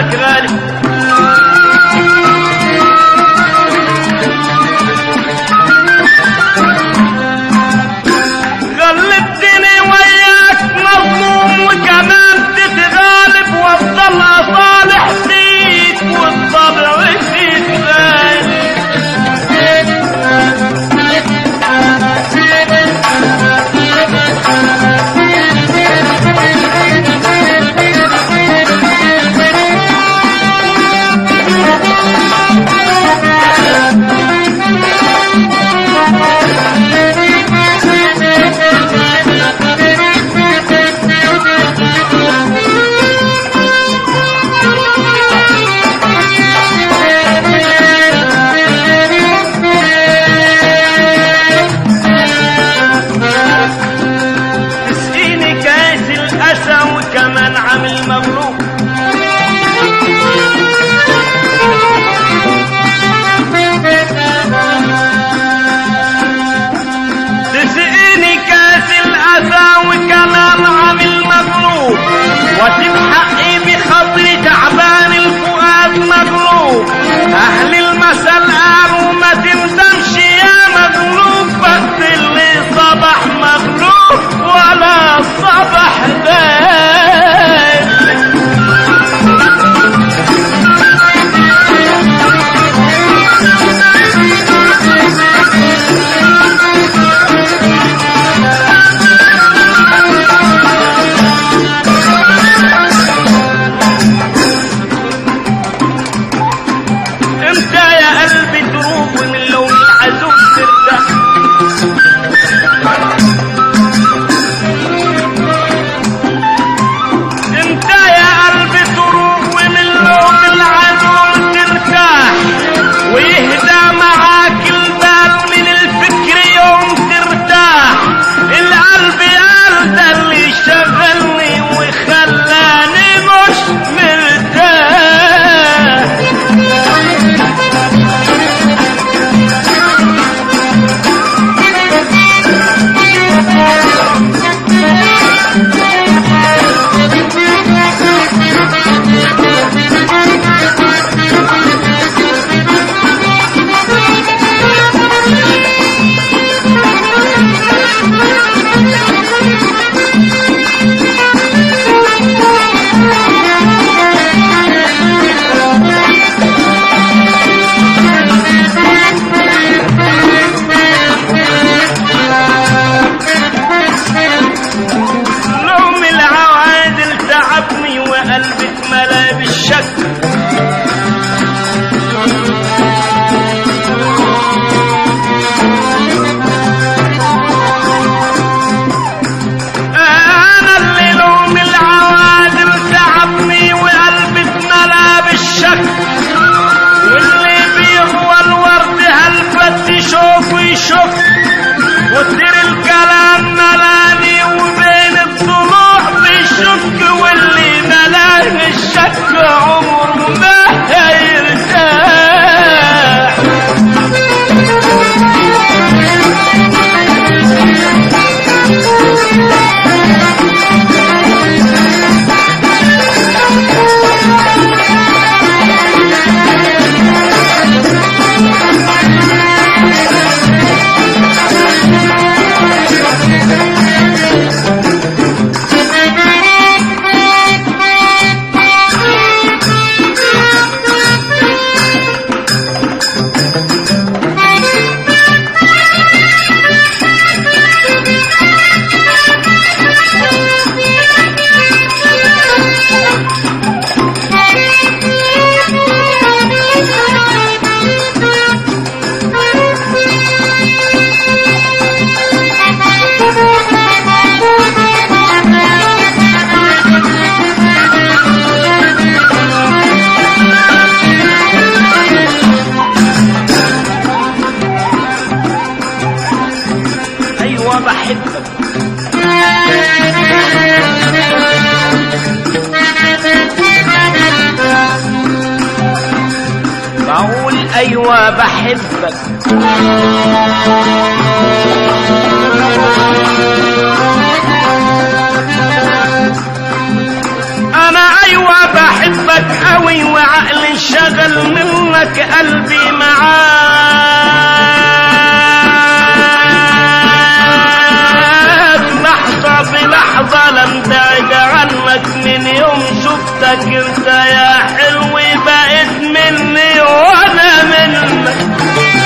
جمالك غالي غلبتني وياك مظلوم وكمان تتغالب وافضل اصالح فيك والطبع فيك غالي تسقيني كاس الاسى وكمان عامل مغلوب تسقيني كاس الاسى وكمان عامل مغلوب واسيب حقي بخاطري تعبان الفؤاد مغلوب اهل المثل قالوا ما تندمش يا مغلوب بس اللي صبح مغلوب ولا صبح بال امتى يا قلبي تروح ومن لون العزوز ترتاح امتى يا قلبي تروح ومن لون العزوز ترتاح ويهدى معاك البال من الفكر يوم ترتاح القلب قال ده اللي شغلني وخلاني مش مرتاح نوم العوادل تعبني وقلبي اتملى بالشك انا اللي نوم العوادل تعبني وقلبي اتملى بالشك واللي بيهوى الورد هلفت يشوف ويشك وكتير الكلام ملاني وبين الضلوع بيشك واللي ملاني الشك عمره ما هيرتاح ايوه بحبك بقول ايوه بحبك انا ايوه بحبك بحبك قوي وعقلي انشغل منك قلبي معاك لحظة بلحظة لم بعد عنك من يوم شفتك انت يا حلو بقيت مني وانا منك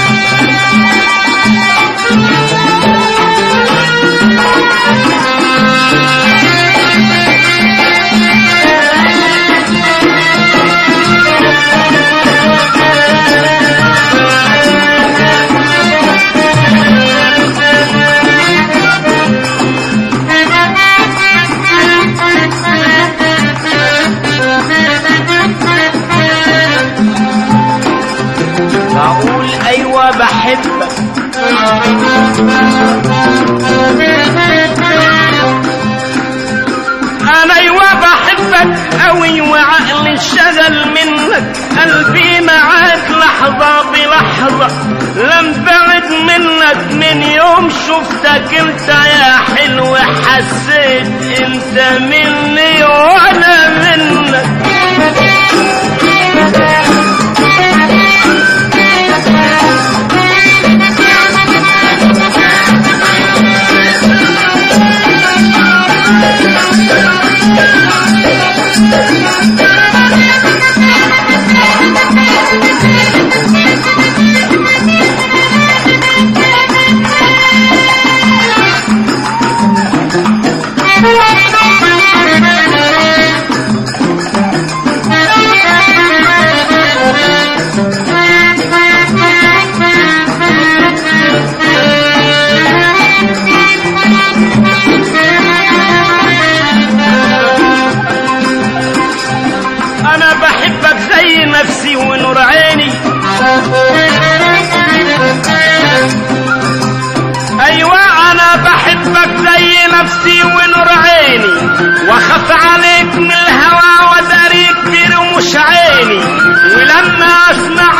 بقول ايوه بحبك انا ايوه بحبك قوي وعقلي انشغل منك قلبي معاك لحظة بلحظة لم بعد منك من يوم شفتك انت يا حلو حسيت انت مني وانا منك انا بحبك زي نفسي ونور عيني ايوه انا بحبك زي نفسي ونور عيني واخاف عليك من الهوى وداريك برموش عيني ولما اسمع